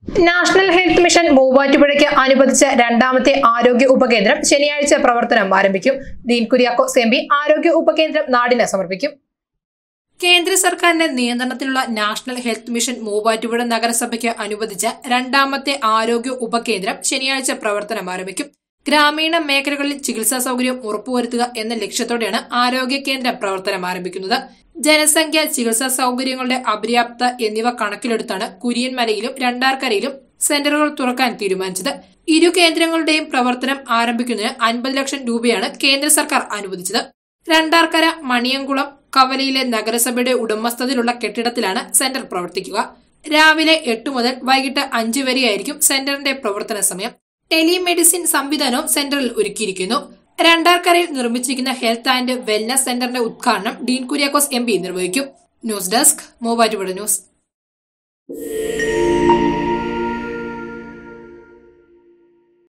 national health mission മൂവാറ്റുപുഴയ്ക്ക് അനുവദിച്ച രണ്ടാമത്തെ ആരോഗ്യ ഉപകേന്ദ്രം ശനിയാഴ്ച പ്രവർത്തനം ആരംഭിക്കും ഡീൻ കുര്യാക്കോസ് എം പി ആരോഗ്യ ഉപകേന്ദ്രം നാടിന് സമർപ്പിക്കും കേന്ദ്ര സർക്കാരിന്റെ നിയന്ത്രണത്തിലുള്ള നാഷണൽ ഹെൽത്ത് മിഷൻ മൂവാറ്റുപുഴ നഗരസഭയ്ക്ക് അനുവദിച്ച രണ്ടാമത്തെ ആരോഗ്യ ഉപകേന്ദ്രം ശനിയാഴ്ച പ്രവർത്തനം ആരംഭിക്കും ഗ്രാമീണ മേഖലകളിൽ ചികിത്സാ സൗകര്യം ഉറപ്പുവരുത്തുക എന്ന ലക്ഷ്യത്തോടെയാണ് ആരോഗ്യ കേന്ദ്രം പ്രവർത്തനം ആരംഭിക്കുന്നത് ജനസംഖ്യ ചികിത്സാ സൗകര്യങ്ങളുടെ അപര്യാപ്ത എന്നിവ കണക്കിലെടുത്താണ് കുര്യൻമലയിലും രണ്ടാർക്കരയിലും സെന്ററുകൾ തുറക്കാൻ തീരുമാനിച്ചത് ഇരു കേന്ദ്രങ്ങളുടെയും പ്രവർത്തനം ആരംഭിക്കുന്നതിന് അൻപത് ലക്ഷം രൂപയാണ് കേന്ദ്ര സർക്കാർ അനുവദിച്ചത് രണ്ടാർക്കര മണിയംകുളം കവലയിലെ നഗരസഭയുടെ ഉടമസ്ഥതയിലുള്ള കെട്ടിടത്തിലാണ് സെന്റർ പ്രവർത്തിക്കുക രാവിലെ എട്ട് മുതൽ വൈകിട്ട് അഞ്ച് വരെയായിരിക്കും സെന്ററിന്റെ പ്രവർത്തന സമയം ടെലിമെഡിസിൻ സംവിധാനവും സെന്ററിൽ ഒരുക്കിയിരിക്കുന്നു രണ്ടാർക്കരയിൽ നിർമ്മിച്ചിരിക്കുന്ന ഹെൽത്ത് ആൻഡ് വെൽനസ് സെന്ററിന്റെ ഉദ്ഘാടനം ഡീൻ കുര്യാക്കോസ് എം നിർവഹിക്കും ന്യൂസ് ഡെസ്ക് മൂവാറ്റുപുഴ ന്യൂസ്